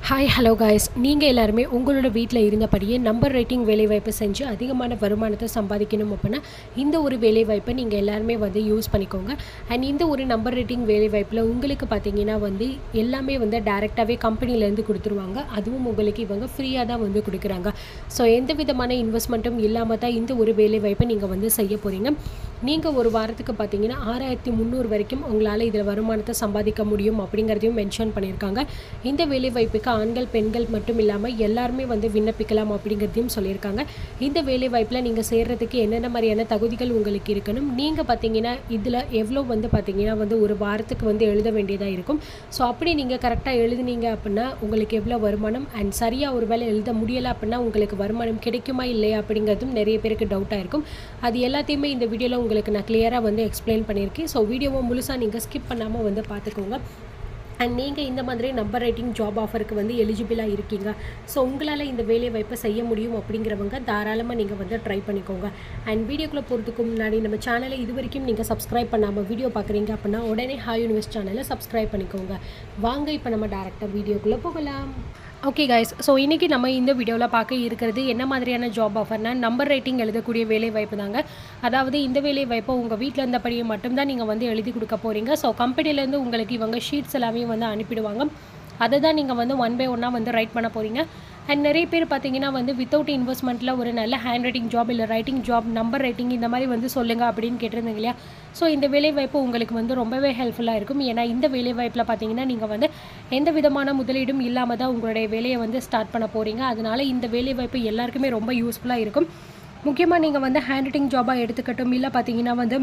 hi hello guys நீங்கள் எல்லாருமே உங்களோட வீட்டில் இருந்தபடியே நம்பர் ரைட்டிங் வேலைவாய்ப்பு செஞ்சு அதிகமான வருமானத்தை சம்பாதிக்கணும் அப்படின்னா இந்த ஒரு வேலைவாய்ப்பை நீங்கள் எல்லாருமே வந்து யூஸ் பண்ணிக்கோங்க அண்ட் இந்த ஒரு நம்பர் ரைட்டிங் வேலைவாய்ப்பில் உங்களுக்கு பார்த்தீங்கன்னா வந்து எல்லாமே வந்து டேரெக்டாகவே கம்பெனிலேருந்து கொடுத்துருவாங்க அதுவும் உங்களுக்கு இவங்க ஃப்ரீயாக தான் வந்து கொடுக்குறாங்க ஸோ எந்த விதமான இன்வெஸ்ட்மெண்ட்டும் இல்லாமல் தான் இந்த ஒரு வேலைவாய்ப்பை நீங்கள் வந்து செய்ய போகிறீங்க நீங்கள் ஒரு வாரத்துக்கு பார்த்தீங்கன்னா ஆறாயிரத்தி முந்நூறு வரைக்கும் உங்களால் இதில் வருமானத்தை சம்பாதிக்க முடியும் அப்படிங்கிறதையும் மென்ஷன் பண்ணியிருக்காங்க இந்த வேலைவாய்ப்புக்கு ஆண்கள் பெண்கள் மட்டும் இல்லாமல் எல்லாருமே வந்து விண்ணப்பிக்கலாம் அப்படிங்கிறதையும் சொல்லியிருக்காங்க இந்த வேலைவாய்ப்பில் நீங்கள் சேர்றதுக்கு என்னென்ன மாதிரியான தகுதிகள் உங்களுக்கு இருக்கணும் நீங்கள் பார்த்தீங்கன்னா இதில் எவ்வளோ வந்து பார்த்தீங்கன்னா வந்து ஒரு வாரத்துக்கு வந்து எழுத வேண்டியதாக இருக்கும் ஸோ அப்படி நீங்கள் கரெக்டாக எழுதுனீங்க அப்படின்னா உங்களுக்கு எவ்வளோ வருமானம் அண்ட் சரியாக ஒரு வேலை எழுத முடியலை அப்படின்னா உங்களுக்கு வருமானம் கிடைக்குமா இல்லையா அப்படிங்கிறதும் நிறைய பேருக்கு டவுட்டாக இருக்கும் அது எல்லாத்தையுமே இந்த வீடியோவில் உங்களுக்கு நான் கிளியராக வந்து எக்ஸ்பிளைன் பண்ணியிருக்கேன் ஸோ வீடியோவை முழுசாக நீங்கள் ஸ்கிப் பண்ணாமல் வந்து பார்த்துக்கோங்க அண்ட் நீங்கள் இந்த மாதிரி நம்பர் ரைட்டிங் ஜாப் ஆஃபருக்கு வந்து எலிஜிபிளாக இருக்கீங்க ஸோ உங்களால் இந்த வேலை வாய்ப்பை செய்ய முடியும் அப்படிங்கிறவங்க தாராளமாக நீங்கள் வந்து ட்ரை பண்ணிக்கோங்க அண்ட் வீடியோக்குள்ளே போகிறதுக்கு முன்னாடி நம்ம சேனலை இது வரைக்கும் நீங்கள் சப்ஸ்கிரைப் பண்ணாமல் வீடியோ பார்க்குறீங்க அப்படின்னா உடனே ஹாய் யூனிவர்ஸ் சேனலை சப்ஸ்கிரைப் பண்ணிக்கோங்க வாங்க இப்போ நம்ம டேரெக்டாக வீடியோக்குள்ளே போகலாம் ஓகே கைஸ் ஸோ இன்றைக்கி நம்ம இந்த வீடியோவில் பார்க்க இருக்கிறது என்ன மாதிரியான ஜாப் ஆஃபர்னால் நம்பர் ரைட்டிங் எழுதக்கூடிய வேலை வாய்ப்பு தாங்க அதாவது இந்த வேலை வாய்ப்பை உங்கள் வீட்டில் இருந்தபடியே மட்டும்தான் நீங்கள் வந்து எழுதி கொடுக்க போகிறீங்க ஸோ கம்பெனிலேருந்து உங்களுக்கு இவங்க ஷீட்ஸ் எல்லாமே வந்து அனுப்பிடுவாங்க அதை தான் நீங்கள் வந்து ஒன் பை ஒன்னாக வந்து ரைட் பண்ண போகிறீங்க அண்ட் நிறைய பேர் பார்த்தீங்கன்னா வந்து வித்தவுட் இன்வெஸ்ட்மெண்ட்டில் ஒரு நல்ல ஹேண்ட் ரைட்டிங் ஜாப் இல்லை ரைட்டிங் ஜாப் நம்பர் ரைட்டிங் இந்த மாதிரி வந்து சொல்லுங்கள் அப்படின்னு கேட்டிருந்தீங்க இல்லையா ஸோ இந்த வேலைவாய்ப்பு உங்களுக்கு வந்து ரொம்பவே ஹெல்ப்ஃபுல்லாக இருக்கும் ஏன்னா இந்த வேலைவாய்ப்பில் பார்த்தீங்கன்னா நீங்கள் வந்து எந்த விதமான முதலீடும் இல்லாமல் தான் உங்களுடைய வேலையை வந்து ஸ்டார்ட் பண்ண போகிறீங்க அதனால இந்த வேலைவாய்ப்பு எல்லாருக்குமே ரொம்ப யூஸ்ஃபுல்லாக இருக்கும் முக்கியமாக நீங்கள் வந்து ஹேண்ட் ரைட்டிங் ஜாபாக எடுத்துக்கட்டும் இல்லை பார்த்தீங்கன்னா வந்து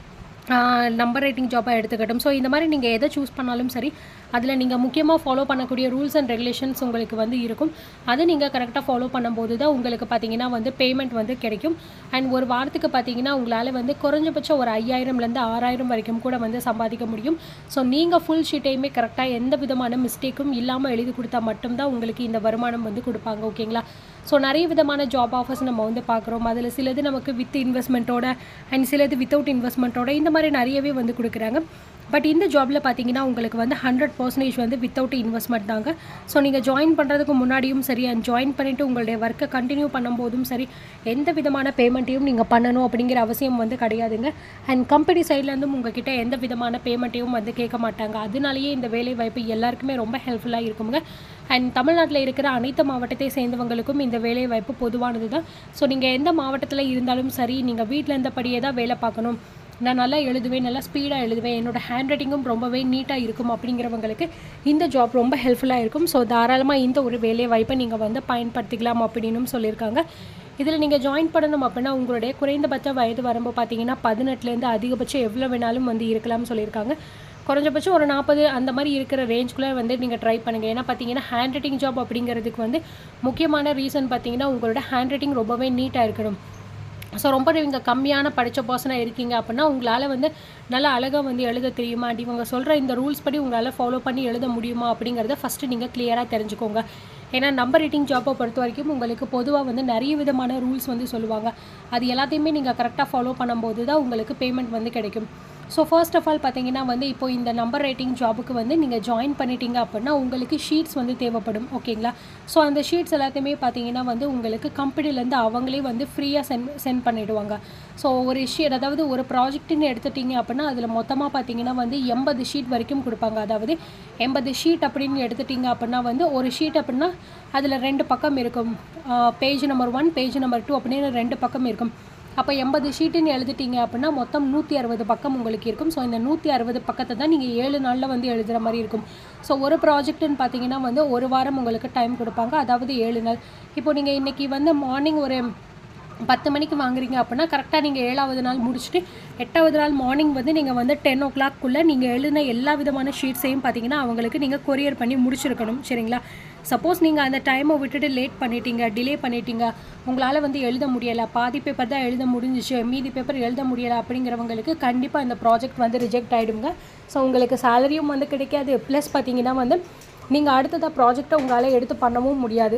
நம்பர் ரைட்டிங் ஜாபாக எடுத்துக்கட்டும் ஸோ இந்த மாதிரி நீங்கள் எதை சூஸ் பண்ணாலும் சரி அதில் நீங்கள் முக்கியமாக ஃபாலோ பண்ணக்கூடிய ரூல்ஸ் அண்ட் ரெகுலேஷன்ஸ் உங்களுக்கு வந்து இருக்கும் அதை நீங்கள் கரெக்டாக ஃபாலோ பண்ணும்போது தான் உங்களுக்கு பார்த்தீங்கன்னா வந்து பேமெண்ட் வந்து கிடைக்கும் அண்ட் ஒரு வாரத்துக்கு பார்த்தீங்கன்னா உங்களால் வந்து குறைஞ்சபட்சம் ஒரு ஐயாயிரம்லேருந்து ஆறாயிரம் வரைக்கும் கூட வந்து சம்பாதிக்க முடியும் ஸோ நீங்கள் ஃபுல் ஷீட்டையுமே கரெக்டாக எந்த விதமான மிஸ்டேக்கும் இல்லாமல் எழுதி கொடுத்தா மட்டும்தான் உங்களுக்கு இந்த வருமானம் வந்து கொடுப்பாங்க ஓகேங்களா ஸோ நிறைய விதமான ஜாப் ஆஃபர்ஸ் நம்ம வந்து பார்க்குறோம் அதில் சிலது நமக்கு வித் இன்வெஸ்ட்மெண்ட்டோட அண்ட் சிலது வித்தவுட் இன்வெஸ்ட்மெண்ட்டோட இந்த மாதிரி நிறையவே வந்து கொடுக்குறாங்க பட் இந்த ஜாபில் பார்த்தீங்கன்னா உங்களுக்கு வந்து ஹண்ட்ரட் பர்சன்டேஜ் வந்து வித்தவுட் இன்வெஸ்ட்மெண்ட் தாங்க ஸோ நீங்கள் ஜாயின் பண்ணுறதுக்கு முன்னாடியும் சரி அண்ட் ஜாயின் பண்ணிவிட்டு உங்களுடைய ஒர்க்கை கண்டினியூ பண்ணும்போதும் சரி எந்த விதமான பேமெண்ட்டையும் நீங்கள் பண்ணணும் அப்படிங்கிற அவசியம் வந்து கிடையாதுங்க அண்ட் கம்பெனி சைட்லேருந்தும் உங்ககிட்ட எந்த விதமான பேமெண்ட்டையும் வந்து கேட்க மாட்டாங்க அதனாலேயே இந்த வேலை வாய்ப்பு எல்லாருக்குமே ரொம்ப ஹெல்ப்ஃபுல்லாக இருக்குங்க அண்ட் தமிழ்நாட்டில் இருக்கிற அனைத்து மாவட்டத்தை சேர்ந்தவங்களுக்கும் இந்த வேலை வாய்ப்பு பொதுவானது தான் ஸோ நீங்கள் எந்த மாவட்டத்தில் இருந்தாலும் சரி நீங்கள் வீட்டில் இருந்தபடியே தான் வேலை பார்க்கணும் நான் நல்லா எழுதுவேன் நல்லா ஸ்பீடாக எழுதுவேன் என்னோடய ஹேண்ட் ரைட்டிங்கும் ரொம்பவே நீட்டாக இருக்கும் அப்படிங்கிறவங்களுக்கு இந்த ஜாப் ரொம்ப ஹெல்ப்ஃபுல்லாக இருக்கும் ஸோ தாராளமாக இந்த ஒரு வேலை வாய்ப்பை நீங்கள் வந்து பயன்படுத்திக்கலாம் அப்படின்னும் சொல்லியிருக்காங்க இதில் நீங்கள் ஜாயின் பண்ணணும் அப்படின்னா உங்களுடைய குறைந்தபட்ச வயது வரம்பு பார்த்தீங்கன்னா பதினெட்டுலேருந்து அதிகபட்சம் எவ்வளோ வேணாலும் வந்து இருக்கலாம்னு சொல்லியிருக்காங்க குறைஞ்சபட்சம் ஒரு நாற்பது அந்த மாதிரி இருக்கிற ரேஞ்சுக்குள்ளே வந்து நீங்கள் ட்ரை பண்ணுங்கள் ஏன்னா பார்த்தீங்கன்னா ஹேண்ட் ரைட்டிங் ஜாப் அப்படிங்கிறதுக்கு வந்து முக்கியமான ரீசன் பார்த்தீங்கன்னா உங்களோட ஹேண்ட் ரைட்டிங் ரொம்பவே நீட்டாக இருக்கணும் ஸோ ரொம்ப நீங்கள் கம்மியான படித்த பர்சனாக இருக்கீங்க அப்படின்னா உங்களால் வந்து நல்லா அழகாக வந்து எழுத தெரியுமா அப்படி இவங்க சொல்கிற இந்த ரூல்ஸ் படி உங்களால் ஃபாலோ பண்ணி எழுத முடியுமா அப்படிங்கிறத ஃபஸ்ட்டு நீங்கள் கிளியராக தெரிஞ்சுக்கோங்க ஏன்னா நம்பர் ரைட்டிங் ஜாப்பை பொறுத்த வரைக்கும் உங்களுக்கு பொதுவாக வந்து நிறைய விதமான ரூல்ஸ் வந்து சொல்லுவாங்க அது எல்லாத்தையுமே நீங்கள் கரெக்டாக ஃபாலோ பண்ணும்போது தான் உங்களுக்கு பேமெண்ட் வந்து கிடைக்கும் ஸோ ஃபர்ஸ்ட் ஆஃப் ஆல் பார்த்தீங்கன்னா வந்து இப்போ இந்த நம்பர் ரைட்டிங் ஜாபுக்கு வந்து நீங்கள் ஜாயின் பண்ணிட்டீங்க அப்படின்னா உங்களுக்கு ஷீட்ஸ் வந்து தேவைப்படும் ஓகேங்களா ஸோ அந்த ஷீட்ஸ் எல்லாத்தையுமே பார்த்தீங்கன்னா வந்து உங்களுக்கு கம்பெனிலேருந்து அவங்களே வந்து ஃப்ரீயாக சென்ட் சென்ட் பண்ணிவிடுவாங்க ஸோ ஒரு ஷீட் அதாவது ஒரு ப்ராஜெக்ட்டுன்னு எடுத்துட்டிங்க அப்படின்னா அதில் மொத்தமாக பார்த்தீங்கன்னா வந்து எண்பது ஷீட் வரைக்கும் கொடுப்பாங்க அதாவது எண்பது ஷீட் அப்படின்னு எடுத்துட்டிங்க அப்படின்னா வந்து ஒரு ஷீட் அப்படின்னா அதில் ரெண்டு பக்கம் இருக்கும் page number one page number two அப்படின்னு ரெண்டு பக்கம் இருக்கும் அப்போ எண்பது ஷீட்டுன்னு எழுதிட்டீங்க அப்படின்னா மொத்தம் நூற்றி அறுபது பக்கம் உங்களுக்கு இருக்கும் ஸோ இந்த நூற்றி அறுபது பக்கத்தை தான் நீங்கள் ஏழு நாளில் வந்து எழுதுகிற மாதிரி இருக்கும் ஸோ ஒரு ப்ராஜெக்ட்டுன்னு பார்த்தீங்கன்னா வந்து ஒரு வாரம் உங்களுக்கு டைம் கொடுப்பாங்க அதாவது ஏழு நாள் இப்போ நீங்கள் இன்றைக்கி வந்து மார்னிங் ஒரு பத்து மணிக்கு வாங்குறீங்க அப்படின்னா கரெக்டாக நீங்கள் ஏழாவது நாள் முடிச்சுட்டு எட்டாவது நாள் மார்னிங் வந்து நீங்கள் வந்து டென் ஓ கிளாக்குள்ளே நீங்கள் எழுதின எல்லா விதமான ஷீட்ஸையும் பார்த்தீங்கன்னா அவங்களுக்கு நீங்கள் கொரியர் பண்ணி முடிச்சிருக்கணும் சரிங்களா சப்போஸ் நீங்கள் அந்த டைமை விட்டுட்டு லேட் பண்ணிட்டீங்க டிலே பண்ணிட்டீங்க உங்களால் வந்து எழுத முடியலை பாதி பேப்பர் தான் எழுத முடிஞ்சிச்சு மீதி பேப்பர் எழுத முடியலை அப்படிங்கிறவங்களுக்கு கண்டிப்பாக இந்த ப்ராஜெக்ட் வந்து ரிஜெக்ட் ஆகிடுங்க ஸோ உங்களுக்கு சேலரியும் வந்து கிடைக்காது ப்ளஸ் பார்த்தீங்கன்னா வந்து நீங்கள் அடுத்ததாக ப்ராஜெக்டை உங்களால் எடுத்து பண்ணவும் முடியாது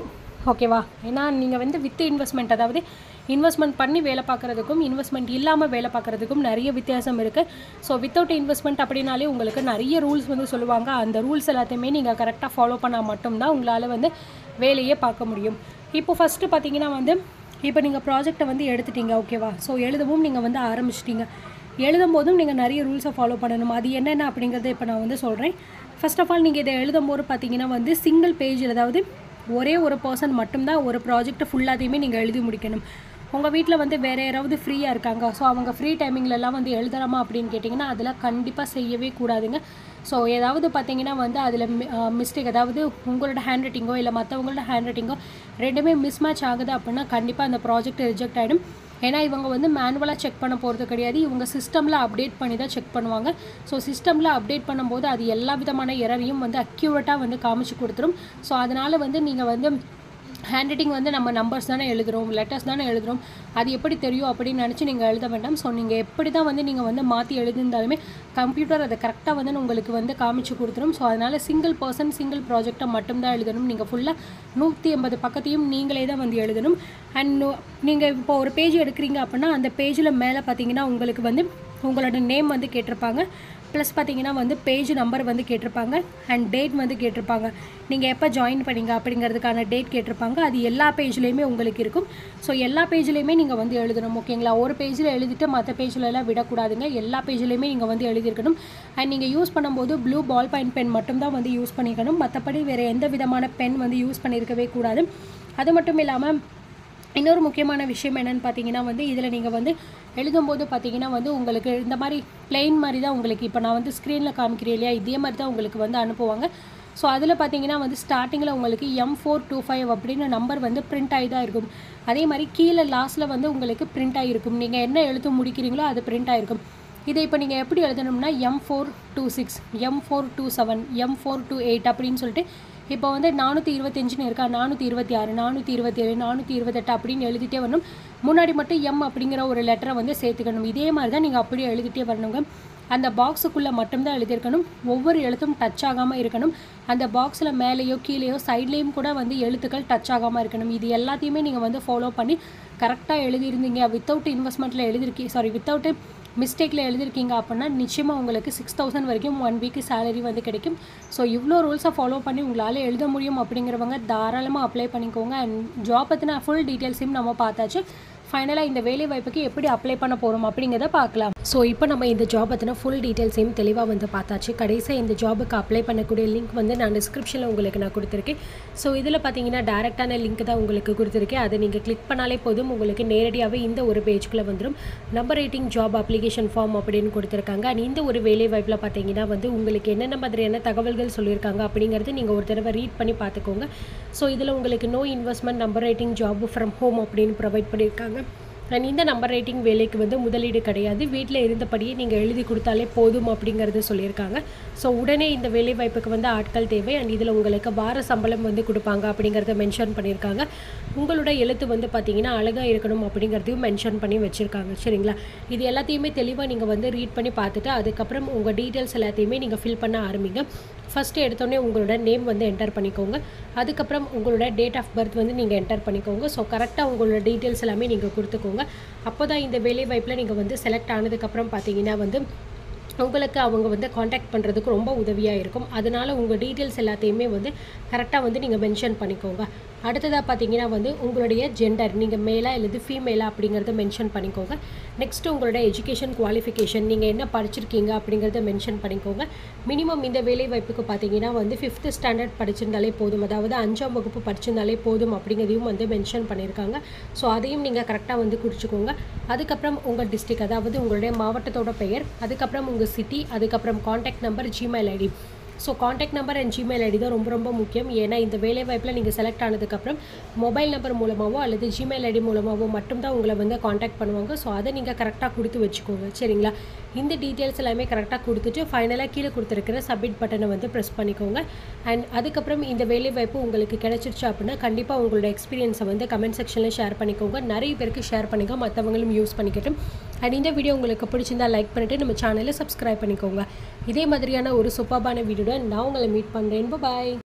ஓகேவா ஏன்னா நீங்கள் வந்து வித் இன்வெஸ்ட்மெண்ட் அதாவது இன்வெஸ்ட்மெண்ட் பண்ணி வேலை பார்க்குறதுக்கும் இன்வெஸ்ட்மெண்ட் இல்லாமல் வேலை பார்க்குறதுக்கும் நிறைய வித்தியாசம் இருக்குது ஸோ வித்தவுட் இன்வெஸ்ட்மெண்ட் அப்படின்னாலே உங்களுக்கு நிறைய ரூல்ஸ் வந்து சொல்லுவாங்க அந்த ரூல்ஸ் எல்லாத்தையுமே நீங்கள் கரெக்டாக ஃபாலோ பண்ணால் மட்டும்தான் உங்களால் வந்து வேலையே பார்க்க முடியும் இப்போ ஃபஸ்ட்டு பார்த்தீங்கன்னா வந்து இப்போ நீங்கள் ப்ராஜெக்டை வந்து எடுத்துட்டீங்க ஓகேவா ஸோ எழுதவும் நீங்கள் வந்து ஆரம்பிச்சிட்டீங்க எழுதும் போதும் நீங்கள் நிறைய ரூல்ஸை ஃபாலோ பண்ணணும் அது என்னென்ன அப்படிங்கிறத இப்போ நான் வந்து சொல்கிறேன் ஃபர்ஸ்ட் ஆஃப் ஆல் நீங்கள் இதை எழுதும் போது பார்த்தீங்கன்னா வந்து சிங்கிள் பேஜில் அதாவது ஒரே ஒரு பர்சன் மட்டும்தான் ஒரு ப்ராஜெக்ட் ஃபுல்லாத்தையுமே நீங்கள் எழுதி முடிக்கணும் உங்கள் வீட்டில் வந்து வேறு யாராவது ஃப்ரீயாக இருக்காங்க ஸோ அவங்க ஃப்ரீ டைமிங்லலாம் வந்து எழுதலாமா அப்படின்னு கேட்டிங்கன்னா அதெல்லாம் கண்டிப்பாக செய்யவே கூடாதுங்க ஸோ ஏதாவது பார்த்தீங்கன்னா வந்து அதில் மிஸ்டேக் அதாவது உங்களோட ஹேண்ட் ரைட்டிங்கோ இல்லை மற்றவங்களோட ஹேண்ட் ரைட்டிங்கோ ரெண்டுமே மிஸ் மேட்ச் ஆகுது அப்படின்னா கண்டிப்பாக அந்த ப்ராஜெக்ட் ரிஜெக்ட் ஆகிடும் ஏன்னா இவங்க வந்து மேனுவலாக செக் பண்ண போகிறது கிடையாது இவங்க சிஸ்டமில் அப்டேட் பண்ணி தான் செக் பண்ணுவாங்க ஸோ சிஸ்டமில் அப்டேட் பண்ணும்போது அது எல்லா விதமான எரரையும் வந்து அக்யூரேட்டாக வந்து காமிச்சு கொடுத்துரும் ஸோ அதனால் வந்து நீங்கள் வந்து ஹேண்ட் ரைட்டிங் வந்து நம்ம நம்பர்ஸ் தானே எழுதுகிறோம் லெட்டர்ஸ் தானே எழுதுகிறோம் அது எப்படி தெரியும் அப்படின்னு நினச்சி நீங்கள் எழுத வேண்டாம் ஸோ நீங்கள் எப்படி தான் வந்து நீங்கள் வந்து மாற்றி எழுதியிருந்தாலுமே கம்ப்யூட்டர் அதை கரெக்டாக வந்து உங்களுக்கு வந்து காமிச்சு கொடுத்துரும் ஸோ அதனால் சிங்கிள் பர்சன் சிங்கிள் ப்ராஜெக்டை மட்டும்தான் எழுதணும் நீங்கள் ஃபுல்லாக நூற்றி ஐம்பது பக்கத்தையும் நீங்களே தான் வந்து எழுதணும் அண்ட் நீங்கள் இப்போ ஒரு பேஜ் எடுக்கிறீங்க அப்படின்னா அந்த பேஜில் மேலே பார்த்தீங்கன்னா உங்களுக்கு வந்து உங்களோட நேம் வந்து கேட்டிருப்பாங்க ப்ளஸ் பார்த்தீங்கன்னா வந்து பேஜ் நம்பர் வந்து கேட்டிருப்பாங்க அண்ட் டேட் வந்து கேட்டிருப்பாங்க நீங்கள் எப்போ ஜாயின் பண்ணீங்க அப்படிங்கிறதுக்கான டேட் கேட்டிருப்பாங்க அது எல்லா பேஜ்லேயுமே உங்களுக்கு இருக்கும் ஸோ எல்லா பேஜ்லேயுமே நீங்கள் வந்து எழுதணும் ஓகேங்களா ஒரு பேஜில் எழுதிட்டு மற்ற பேஜில் எல்லாம் விடக்கூடாதுங்க எல்லா பேஜ்லேயுமே நீங்கள் வந்து எழுதியிருக்கணும் அண்ட் நீங்கள் யூஸ் பண்ணும்போது ப்ளூ பால் பாயிண்ட் பென் மட்டும்தான் வந்து யூஸ் பண்ணிக்கணும் மற்றபடி வேறு எந்த விதமான பென் வந்து யூஸ் பண்ணியிருக்கவே கூடாது அது மட்டும் இல்லாமல் இன்னொரு முக்கியமான விஷயம் என்னென்னு பார்த்தீங்கன்னா வந்து இதில் நீங்கள் வந்து எழுதும்போது பார்த்தீங்கன்னா வந்து உங்களுக்கு இந்த மாதிரி பிளெயின் மாதிரி தான் உங்களுக்கு இப்போ நான் வந்து ஸ்க்ரீனில் காமிக்கிறேன் இல்லையா இதே மாதிரி தான் உங்களுக்கு வந்து அனுப்புவாங்க ஸோ அதில் பார்த்தீங்கன்னா வந்து ஸ்டார்டிங்கில் உங்களுக்கு எம் ஃபோர் டூ ஃபைவ் அப்படின்னு நம்பர் வந்து பிரிண்ட் ஆகி தான் இருக்கும் அதே மாதிரி கீழே லாஸ்ட்டில் வந்து உங்களுக்கு பிரிண்ட் ஆகிருக்கும் நீங்கள் என்ன எழுத்து முடிக்கிறீங்களோ அது பிரிண்ட் ஆகிருக்கும் இதை இப்போ நீங்கள் எப்படி எழுதணும்னா M four two six M four two seven M four two eight அப்படின்னு சொல்லிட்டு இப்போ வந்து நானூற்றி இருபத்தஞ்சுன்னு இருக்கா நானூற்றி இருபத்தி ஆறு நானூற்றி இருபத்தேழு நானூற்றி இருபத்தெட்டு அப்படின்னு எழுதிட்டே வரணும் முன்னாடி மட்டும் எம் அப்படிங்கிற ஒரு லெட்டரை வந்து சேர்த்துக்கணும் இதே மாதிரி தான் நீங்கள் அப்படியே எழுதிட்டே வரணுங்க அந்த பாக்ஸுக்குள்ளே மட்டும்தான் எழுதியிருக்கணும் ஒவ்வொரு எழுத்தும் டச் ஆகாமல் இருக்கணும் அந்த பாக்ஸில் மேலேயோ கீழேயோ சைட்லேயும் கூட வந்து எழுத்துக்கள் டச் ஆகாமல் இருக்கணும் இது எல்லாத்தையுமே நீங்கள் வந்து ஃபாலோ பண்ணி கரெக்டாக எழுதியிருந்தீங்க வித்தவுட் இன்வெஸ்ட்மெண்ட்டில் எழுதிருக்கீங்க சாரி வித்தவுட் மிஸ்டேக்கில் எழுதிருக்கீங்க அப்படின்னா நிச்சயமாக உங்களுக்கு சிக்ஸ் தௌசண்ட் வரைக்கும் ஒன் வீக்கு சேலரி வந்து கிடைக்கும் ஸோ இவ்வளோ ரூல்ஸை ஃபாலோ பண்ணி உங்களால் எழுத முடியும் அப்படிங்கிறவங்க தாராளமாக அப்ளை பண்ணிக்கோங்க அண்ட் ஜாப் பற்றின ஃபுல் டீட்டெயில்ஸையும் நம்ம பார்த்தாச்சு ஃபைனலாக இந்த வேலை வாய்ப்புக்கு எப்படி அப்ளை பண்ண போகிறோம் அப்படிங்கிறத பார்க்கலாம் ஸோ இப்போ நம்ம இந்த ஜாப் பற்றின ஃபுல் டீட்டெயில்ஸையும் தெளிவாக வந்து பார்த்தாச்சு கடைசியாக இந்த ஜாபுக்கு அப்ளை பண்ணக்கூடிய லிங்க் வந்து நான் டிஸ்கிரிப்ஷனில் உங்களுக்கு நான் கொடுத்துருக்கேன் ஸோ இதில் பார்த்தீங்கன்னா டேரெக்டான லிங்க் தான் உங்களுக்கு கொடுத்துருக்கேன் அதை நீங்கள் கிளிக் பண்ணாலே போதும் உங்களுக்கு நேரடியாகவே இந்த ஒரு பேஜ்குள்ளே வந்துடும் number rating job application form அப்படின்னு கொடுத்துருக்காங்க அண்ட் இந்த ஒரு வேலை வாய்ப்பில் பார்த்தீங்கன்னா வந்து உங்களுக்கு என்னென்ன மாதிரியான தகவல்கள் சொல்லியிருக்காங்க அப்படிங்கிறது நீங்கள் ஒரு தடவை ரீட் பண்ணி பார்த்துக்கோங்க ஸோ இதில் உங்களுக்கு no investment number rating job from home அப்படின்னு ப்ரொவைட் பண்ணியிருக்காங்க அண்ட் இந்த நம்பர் ரேட்டிங் வேலைக்கு வந்து முதலீடு கிடையாது வீட்டில் இருந்தபடியே நீங்கள் எழுதி கொடுத்தாலே போதும் அப்படிங்கிறது சொல்லியிருக்காங்க ஸோ உடனே இந்த வேலை வாய்ப்புக்கு வந்து ஆட்கள் தேவை அண்ட் இதில் உங்களுக்கு வார சம்பளம் வந்து கொடுப்பாங்க அப்படிங்கிறத மென்ஷன் பண்ணியிருக்காங்க உங்களோட எழுத்து வந்து பார்த்தீங்கன்னா அழகாக இருக்கணும் அப்படிங்கிறதையும் மென்ஷன் பண்ணி வச்சுருக்காங்க சரிங்களா இது எல்லாத்தையுமே தெளிவாக நீங்கள் வந்து ரீட் பண்ணி பார்த்துட்டு அதுக்கப்புறம் உங்கள் டீட்டெயில்ஸ் எல்லாத்தையுமே நீங்கள் ஃபில் பண்ண ஆரம்பிங்க ஃபஸ்ட்டு எடுத்தோடனே உங்களோட நேம் வந்து என்டர் பண்ணிக்கோங்க அதுக்கப்புறம் உங்களோட டேட் ஆஃப் பர்த் வந்து நீங்கள் என்டர் பண்ணிக்கோங்க ஸோ கரெக்டாக உங்களோட டீட்டெயில்ஸ் எல்லாமே நீங்கள் கொடுத்துக்கோங்க அப்போ தான் இந்த வேலை வாய்ப்பில் நீங்கள் வந்து செலக்ட் ஆனதுக்கப்புறம் பார்த்தீங்கன்னா வந்து உங்களுக்கு அவங்க வந்து காண்டாக்ட் பண்ணுறதுக்கு ரொம்ப உதவியாக இருக்கும் அதனால் உங்கள் டீட்டெயில்ஸ் எல்லாத்தையுமே வந்து கரெக்டாக வந்து நீங்கள் மென்ஷன் பண்ணிக்கோங்க அடுத்ததாக பார்த்தீங்கன்னா வந்து உங்களுடைய ஜெண்டர் நீங்கள் மேலா இல்லது ஃபீமேலா அப்படிங்கிறத மென்ஷன் பண்ணிக்கோங்க நெக்ஸ்ட்டு உங்களோட எஜுகேஷன் குவாலிஃபிகேஷன் நீங்கள் என்ன படிச்சிருக்கீங்க அப்படிங்கிறத மென்ஷன் பண்ணிக்கோங்க மினிமம் இந்த வேலை வாய்ப்புக்கு பார்த்தீங்கன்னா வந்து ஃபிஃப்த்து ஸ்டாண்டர்ட் படிச்சிருந்தாலே போதும் அதாவது அஞ்சாம் வகுப்பு படிச்சிருந்தாலே போதும் அப்படிங்கிறதையும் வந்து மென்ஷன் பண்ணியிருக்காங்க ஸோ அதையும் நீங்கள் கரெக்டாக வந்து குறிச்சிக்கோங்க அதுக்கப்புறம் உங்கள் டிஸ்ட்ரிக் அதாவது உங்களுடைய மாவட்டத்தோட பெயர் அதுக்கப்புறம் உங்கள் சிட்டி அதுக்கப்புறம் contact number Gmail ID so contact number and Gmail ID தான் ரொம்ப ரொம்ப முக்கியம் ஏன்னா இந்த வேலை வாய்ப்பில் நீங்கள் செலக்ட் ஆனதுக்கப்புறம் மொபைல் நம்பர் மூலமாகவோ அல்லது ஜிமெயில் ஐடி மூலமாகவோ மட்டும்தான் உங்களை வந்து காண்டாக்ட் பண்ணுவாங்க ஸோ அதை நீங்கள் கரெக்டாக கொடுத்து வச்சுக்கோங்க சரிங்களா இந்த டீட்டெயில்ஸ் எல்லாமே கரெக்டாக கொடுத்துட்டு ஃபைனலாக கீழே கொடுத்துருக்கிற சப்மிட் பட்டனை வந்து ப்ரெஸ் பண்ணிக்கோங்க அண்ட் அதுக்கப்புறம் இந்த வேலை வாய்ப்பு உங்களுக்கு கிடைச்சிருச்சு அப்படின்னா கண்டிப்பாக உங்களோட எக்ஸ்பீரியன்ஸை வந்து கமெண்ட் செக்ஷனில் ஷேர் பண்ணிக்கோங்க நிறைய பேருக்கு ஷேர் பண்ணிக்கோ மற்றவங்களும் யூஸ் பண்ணிக்கட்டும் அண்ட் இந்த வீடியோ உங்களுக்கு பிடிச்சிருந்தா லைக் பண்ணிவிட்டு நம்ம சேனலை சப்ஸ்கிரைப் பண்ணிக்கோங்க இதே மாதிரியான ஒரு சூப்பர்பான வீடியோட நான் உங்களை மீட் பண்ணுறேன் பாய்